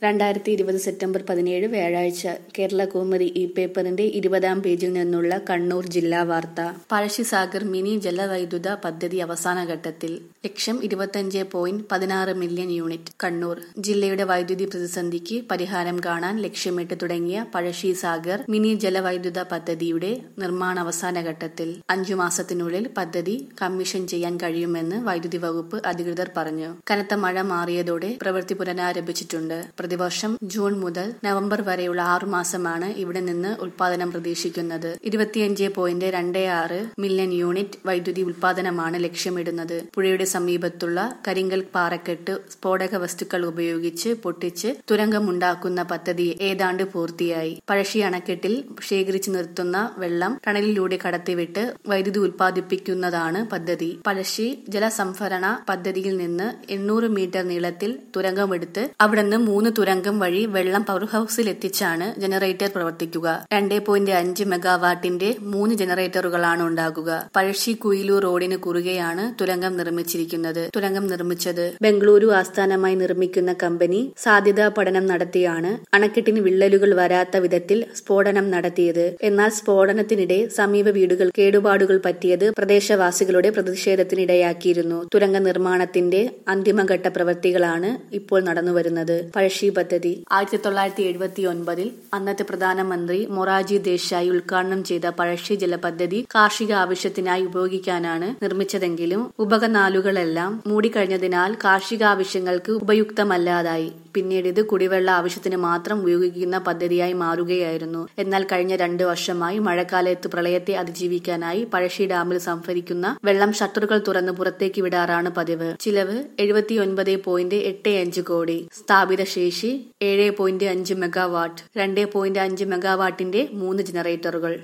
രണ്ടായിരത്തി ഇരുപത് സെപ്റ്റംബർ പതിനേഴ് വ്യാഴാഴ്ച കേരള കൗമുദി ഈ പേപ്പറിന്റെ ഇരുപതാം പേജിൽ നിന്നുള്ള കണ്ണൂർ ജില്ലാ വാർത്ത പഴശ്ശിസാഗർ മിനി ജലവൈദ്യുത പദ്ധതി അവസാന ഘട്ടത്തിൽ ലക്ഷ്യം ഇരുപത്തിയഞ്ച് പോയിന്റ് പതിനാറ് മില്യൺ യൂണിറ്റ് കണ്ണൂർ ജില്ലയുടെ വൈദ്യുതി പ്രതിസന്ധിക്ക് പരിഹാരം കാണാൻ ലക്ഷ്യമിട്ട് തുടങ്ങിയ പഴശ്ശിസാഗർ മിനി ജലവൈദ്യുത പദ്ധതിയുടെ നിർമ്മാണ അവസാന ഘട്ടത്തിൽ അഞ്ചു മാസത്തിനുള്ളിൽ പദ്ധതി കമ്മീഷൻ ചെയ്യാൻ കഴിയുമെന്ന് വൈദ്യുതി വകുപ്പ് അധികൃതർ പറഞ്ഞു കനത്ത മഴ മാറിയതോടെ പ്രവൃത്തി പുനരാരംഭിച്ചിട്ടുണ്ട് പ്രതിവർഷം ജൂൺ മുതൽ നവംബർ വരെയുള്ള ആറു മാസമാണ് ഇവിടെ നിന്ന് ഉൽപാദനം പ്രതീക്ഷിക്കുന്നത് ഇരുപത്തിയഞ്ച് പോയിന്റ് രണ്ട് ആറ് മില്യൺ യൂണിറ്റ് വൈദ്യുതി ഉൽപാദനമാണ് ലക്ഷ്യമിടുന്നത് പുഴയുടെ സമീപത്തുള്ള കരിങ്കൽ പാറക്കെട്ട് സ്ഫോടക വസ്തുക്കൾ ഉപയോഗിച്ച് പൊട്ടിച്ച് തുരങ്കമുണ്ടാക്കുന്ന പദ്ധതി ഏതാണ്ട് പൂർത്തിയായി പഴശ്ശി അണക്കെട്ടിൽ ശേഖരിച്ചു നിർത്തുന്ന വെള്ളം ടണലിലൂടെ കടത്തിവിട്ട് വൈദ്യുതി ഉൽപ്പാദിപ്പിക്കുന്നതാണ് പദ്ധതി പഴശ്ശി ജലസംഭരണ പദ്ധതിയിൽ നിന്ന് എണ്ണൂറ് മീറ്റർ നീളത്തിൽ തുരങ്കമെടുത്ത് അവിടുന്ന് മൂന്ന് തുരങ്കം വഴി വെള്ളം പവർ ഹൌസിൽ എത്തിച്ചാണ് ജനറേറ്റർ പ്രവർത്തിക്കുക രണ്ടേ പോയിന്റ് അഞ്ച് മെഗാവാട്ടിന്റെ മൂന്ന് ജനറേറ്ററുകളാണ് ഉണ്ടാകുക പഴശ്ശി കുയിലൂർ റോഡിന് കുറുകെയാണ് തുരങ്കം നിർമ്മിച്ചിരിക്കുന്നത് തുരങ്കം നിർമ്മിച്ചത് ബംഗളൂരു ആസ്ഥാനമായി നിർമ്മിക്കുന്ന കമ്പനി സാധ്യതാ പഠനം നടത്തിയാണ് അണക്കെട്ടിന് വിള്ളലുകൾ വരാത്ത വിധത്തിൽ സ്ഫോടനം നടത്തിയത് എന്നാൽ സ്ഫോടനത്തിനിടെ സമീപ വീടുകൾ കേടുപാടുകൾ പറ്റിയത് പ്രദേശവാസികളുടെ പ്രതിഷേധത്തിനിടയാക്കിയിരുന്നു തുരങ്ക നിർമ്മാണത്തിന്റെ അന്തിമഘട്ട പ്രവൃത്തികളാണ് ഇപ്പോൾ നടന്നുവരുന്നത് പഴശ്ശി പദ്ധതി ആയിരത്തി തൊള്ളായിരത്തി എഴുപത്തി ഒൻപതിൽ അന്നത്തെ പ്രധാനമന്ത്രി മൊറാജി ദേശായി ഉദ്ഘാടനം ചെയ്ത പഴശ്ശി ജലപദ്ധതി കാർഷിക ആവശ്യത്തിനായി ഉപയോഗിക്കാനാണ് നിർമ്മിച്ചതെങ്കിലും ഉപകനാലുകളെല്ലാം മൂടിക്കഴിഞ്ഞതിനാൽ കാർഷിക ആവശ്യങ്ങൾക്ക് ഉപയുക്തമല്ലാതായി പിന്നീട് ഇത് കുടിവെള്ള ആവശ്യത്തിന് മാത്രം ഉപയോഗിക്കുന്ന പദ്ധതിയായി മാറുകയായിരുന്നു എന്നാൽ കഴിഞ്ഞ രണ്ടു വർഷമായി മഴക്കാലത്ത് പ്രളയത്തെ അതിജീവിക്കാനായി പഴശ്ശി ഡാമിൽ സംഭരിക്കുന്ന വെള്ളം ഷട്ടറുകൾ തുറന്ന് പുറത്തേക്ക് വിടാറാണ് പതിവ് ചിലവ് എഴുപത്തിയൊൻപത് പോയിന്റ് എട്ട് അഞ്ച് കോടി സ്ഥാപിത ശേഷി ഏഴ് പോയിന്റ് അഞ്ച് മെഗാവാട്ട് രണ്ട് പോയിന്റ് അഞ്ച് മെഗാവാട്ടിന്റെ മൂന്ന് ജനറേറ്ററുകൾ